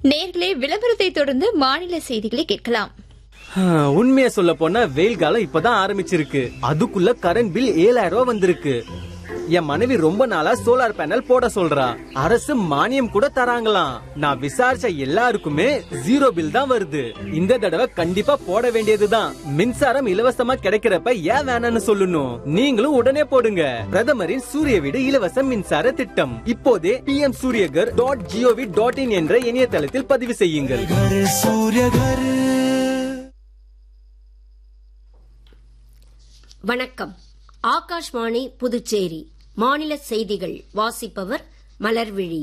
நேர்களே விளம்பரத்தை தொடர்ந்து மாநில செய்திகளை கேட்கலாம் உண்மையை சொல்ல போனா வெயில் காலம் இப்பதான் ஆரம்பிச்சிருக்கு அதுக்குள்ள கரண்ட் பில் ஏழாயிரம் ரூபாய் வந்திருக்கு என் மனைவி ரொம்ப நாளா சோலார் பேனல் போட சொல்றா அரசு மானியம் கூட தராங்களாம் நான் விசாரிச்ச எல்லாருக்குமே ஜீரோ பில் தான் வருது இந்த தடவை கண்டிப்பா போட வேண்டியதுதான் மின்சாரம் இலவசமா கிடைக்கிறப்ப ஏன் வேணாம்னு சொல்லணும் நீங்களும் உடனே போடுங்க பிரதமரின் சூரிய வீடு இலவச மின்சார திட்டம் இப்போதே P M Surya Ghar dot gov dot in என்ற இணையதளத்தில் பதிவு செய்யுங்கள் घर सूर्य घर வணக்கம் ஆகாஷ்வாணி புதுச்சேரி மாநில செய்திகள் வாசிப்பவர் மலர்விழி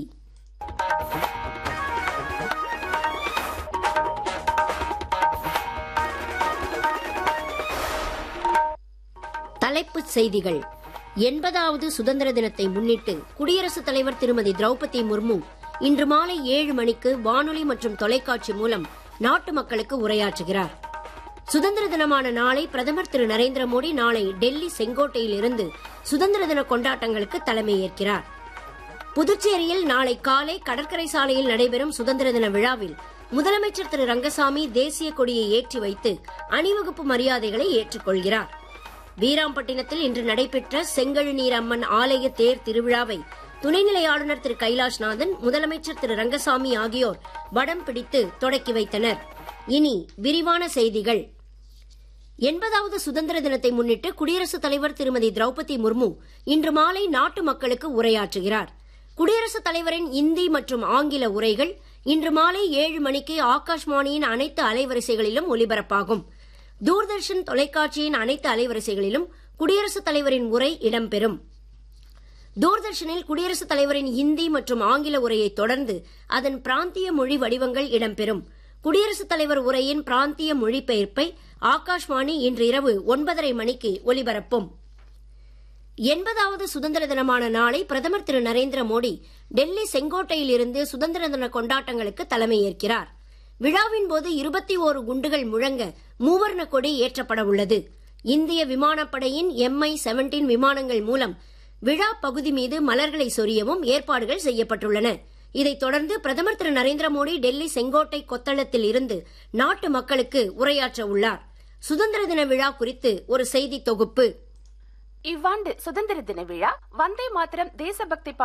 தலைப்புச் செய்திகள் எண்பதாவது சுதந்திர தினத்தை முன்னிட்டு குடியரசுத் தலைவர் திருமதி திரௌபதி முர்மு இன்று மாலை ஏழு மணிக்கு வானொலி மற்றும் தொலைக்காட்சி மூலம் நாட்டு மக்களுக்கு உரையாற்றுகிறார் சுதந்திர தினமான நாளை பிரதமர் திரு நரேந்திர மோடி நாளை டெல்லி செங்கோட்டையில் இருந்து சுதந்திர தின கொண்டாட்டங்களுக்கு தலைமையேற்கிறார் புதுச்சேரியில் நாளை காலை கடற்கரை சாலையில் நடைபெறும் சுதந்திர தின விழாவில் முதலமைச்சர் திரு ரங்கசாமி தேசிய கொடியை ஏற்றி வைத்து அணிவகுப்பு மரியாதைகளை ஏற்றுக்கொள்கிறார் வீராம்பட்டினத்தில் இன்று நடைபெற்ற செங்கழுநீர் அம்மன் ஆலய தேர் திருவிழாவை துணைநிலை ஆளுநர் திரு கைலாஷ்நாதன் முதலமைச்சர் திரு ரங்கசாமி ஆகியோர் வடம் பிடித்து தொடக்கி வைத்தனர் இனி விரிவான செய்திகள் எண்பதாவது சுதந்திர தினத்தை முன்னிட்டு குடியரசுத் தலைவர் திருமதி திரௌபதி முர்மு இன்று மாலை நாட்டு மக்களுக்கு உரையாற்றுகிறார் குடியரசுத் தலைவரின் இந்தி மற்றும் ஆங்கில உரைகள் இன்று மாலை ஏழு மணிக்கு ஆகாஷ்வாணியின் அனைத்து அலைவரிசைகளிலும் ஒலிபரப்பாகும் தூர்தர்ஷன் தொலைக்காட்சியின் அனைத்து அலைவரிசைகளிலும் குடியரசுத் தலைவரின் உரை இடம்பெறும் தூர்தர்ஷனில் குடியரசுத் தலைவரின் இந்தி மற்றும் ஆங்கில உரையை தொடர்ந்து அதன் பிராந்திய மொழி வடிவங்கள் இடம்பெறும் குடியரசுத் தலைவர் உரையின் பிராந்திய மொழிபெயர்ப்பை ஆகாஷ்வாணி இன்று இரவு ஒன்பதரை மணிக்கு ஒலிபரப்பும் எண்பதாவது சுதந்திர தினமான நாளை பிரதமர் திரு நரேந்திர மோடி டெல்லி செங்கோட்டையில் இருந்து சுதந்திர தின கொண்டாட்டங்களுக்கு தலைமையேற்கிறார் விழாவின் போது இருபத்தி ஓரு குண்டுகள் முழங்க மூவர்ண கொடி ஏற்றப்பட உள்ளது இந்திய விமானப்படையின் எம்ஐ செவன்டீன் விமானங்கள் மூலம் விழா பகுதி மீது மலர்களை சொரியவும் ஏற்பாடுகள் செய்யப்பட்டுள்ளன இதைத் தொடர்ந்து பிரதமர் திரு நரேந்திர மோடி டெல்லி செங்கோட்டை கொத்தளத்தில் இருந்து நாட்டு மக்களுக்கு உரையாற்ற உள்ளார் சுதந்திர தின விழா குறித்து ஒரு செய்தி தொகுப்பு இவ்வாண்டு சுதந்திர தின விழா வந்தே மாத்திரம் தேசபக்தி